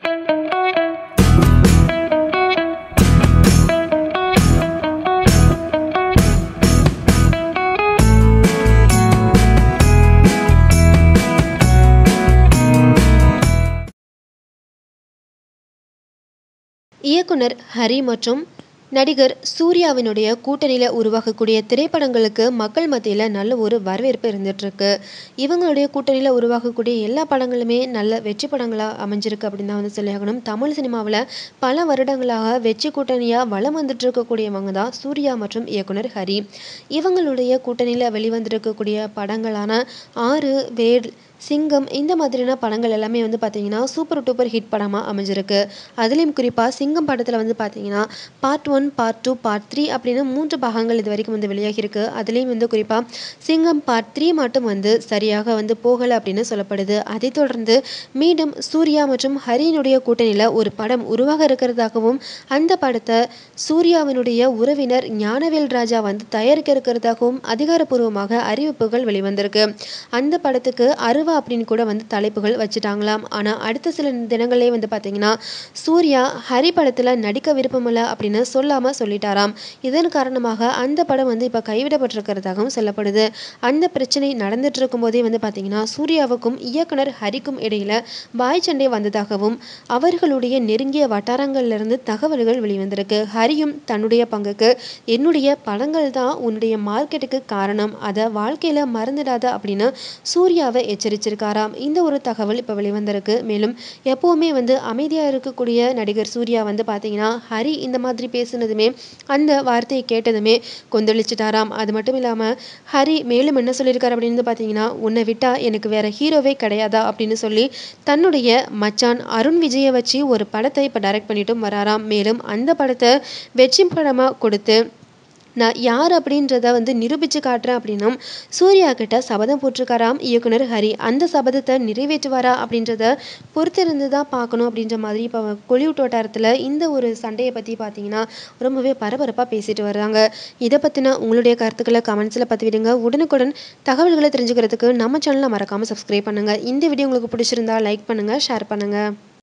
இயக்குனர் ஹரி மற்றும் நடிகர் சூர்யாவினுடைய கூட்டணியில் உருவாகக்கூடிய திரைப்படங்களுக்கு மக்கள் மத்தியில் நல்ல ஒரு வரவேற்பு இருந்துகிட்ருக்கு இவங்களுடைய கூட்டணியில் உருவாகக்கூடிய எல்லா படங்களுமே நல்ல வெற்றி படங்களாக அமைஞ்சிருக்கு அப்படின்னு தான் வந்து சொல்லியாகணும் தமிழ் சினிமாவில் பல வருடங்களாக வெற்றி கூட்டணியாக வலம் வந்துட்டு இருக்கக்கூடியவங்க தான் சூர்யா மற்றும் இயக்குனர் ஹரி இவங்களுடைய கூட்டணியில் வெளிவந்திருக்கக்கூடிய படங்களான ஆறு வேல் சிங்கம் இந்த மாதிரியான படங்கள் எல்லாமே வந்து பார்த்திங்கன்னா சூப்பர் டூப்பர் ஹிட் படமாக அமைஞ்சிருக்கு அதுலேயும் குறிப்பாக சிங்கம் படத்தில் வந்து பார்த்திங்கன்னா part one part two part three அப்படின்னு மூன்று பாகங்கள் இது வரைக்கும் வந்து வெளியாகியிருக்கு அதுலேயும் வந்து குறிப்பாக சிங்கம் பார்ட் த்ரீ மட்டும் வந்து சரியாக வந்து போகலை அப்படின்னு சொல்லப்படுது அதைத் தொடர்ந்து மீண்டும் சூர்யா மற்றும் ஹரியினுடைய கூட்டணியில் ஒரு படம் உருவாக இருக்கிறதாகவும் அந்த படத்தை சூர்யாவினுடைய உறவினர் ஞானவேல் ராஜா வந்து தயாரிக்க இருக்கிறதாகவும் அதிகாரப்பூர்வமாக அறிவிப்புகள் வெளிவந்திருக்கு அந்த படத்துக்கு அருவா அப்படின்னு கூட வந்து தலைப்புகள் வச்சுட்டாங்களாம் ஆனால் அடுத்த சில தினங்களே வந்து பார்த்தீங்கன்னா சூர்யா ஹரி படத்தில் நடிக்க விருப்பமில்லை அப்படின்னு சொல்லாமல் சொல்லிட்டாராம் இதன் காரணமாக அந்த படம் வந்து இப்போ கைவிடப்பட்டிருக்கிறதாகவும் சொல்லப்படுது அந்த பிரச்சனை நடந்துட்டு இருக்கும்போதே வந்து பார்த்தீங்கன்னா சூர்யாவுக்கும் இயக்குனர் ஹரிக்கும் இடையில வாய் சண்டை வந்ததாகவும் அவர்களுடைய நெருங்கிய வட்டாரங்கள்லேருந்து தகவல்கள் வெளிவந்திருக்கு ஹரியும் தன்னுடைய பங்குக்கு என்னுடைய படங்கள் தான் உன்னுடைய மார்க்கெட்டுக்கு காரணம் அதை வாழ்க்கையில் மறந்துடாத அப்படின்னு சூர்யாவை எச்சரிச்சிருக்காராம் இந்த ஒரு தகவல் இப்போ வெளிவந்திருக்கு மேலும் எப்போவுமே வந்து அமைதியாக இருக்கக்கூடிய நடிகர் சூர்யா வந்து பார்த்தீங்கன்னா ஹரி இந்த மாதிரி பேசுனதுமே அந்த வார்த்தையை கேட்டதுமே கொந்தளிச்சிட்டாராம் அது மட்டும் இல்லாமல் ஹரி மேலும் என்ன சொல்லியிருக்காரு அப்படின்னு வந்து பார்த்தீங்கன்னா உன்னை விட்டால் எனக்கு வேற ஹீரோவே கிடையாதா அப்படின்னு சொல்லி தன்னுடைய மச்சான் அருண் விஜயை வச்சு ஒரு படத்தை இப்போ டைரக்ட் பண்ணிட்டும் வராராம் மேலும் அந்த படத்தை வெற்றி படமாக கொடுத்து நான் யார் அப்படின்றத வந்து நிரூபித்து காட்டுறேன் அப்படின்னும் சூர்யா கிட்ட சபதம் போட்டிருக்காராம் இயக்குனர் ஹரி அந்த சபதத்தை நிறைவேற்றுவாரா அப்படின்றத பொறுத்திருந்து தான் பார்க்கணும் அப்படின்ற மாதிரி இப்போ கொலிவுட் வட்டாரத்தில் இந்த ஒரு சண்டையை பற்றி பார்த்தீங்கன்னா ரொம்பவே பரபரப்பாக பேசிட்டு வர்றாங்க இதை பற்றின உங்களுடைய கருத்துக்களை கமெண்ட்ஸில் பதிவிடுங்க உடனுக்குடன் தகவல்களை தெரிஞ்சுக்கிறதுக்கு நம்ம சேனலை மறக்காமல் சப்ஸ்கிரைப் பண்ணுங்கள் இந்த வீடியோ உங்களுக்கு பிடிச்சிருந்தா லைக் பண்ணுங்கள் ஷேர் பண்ணுங்கள்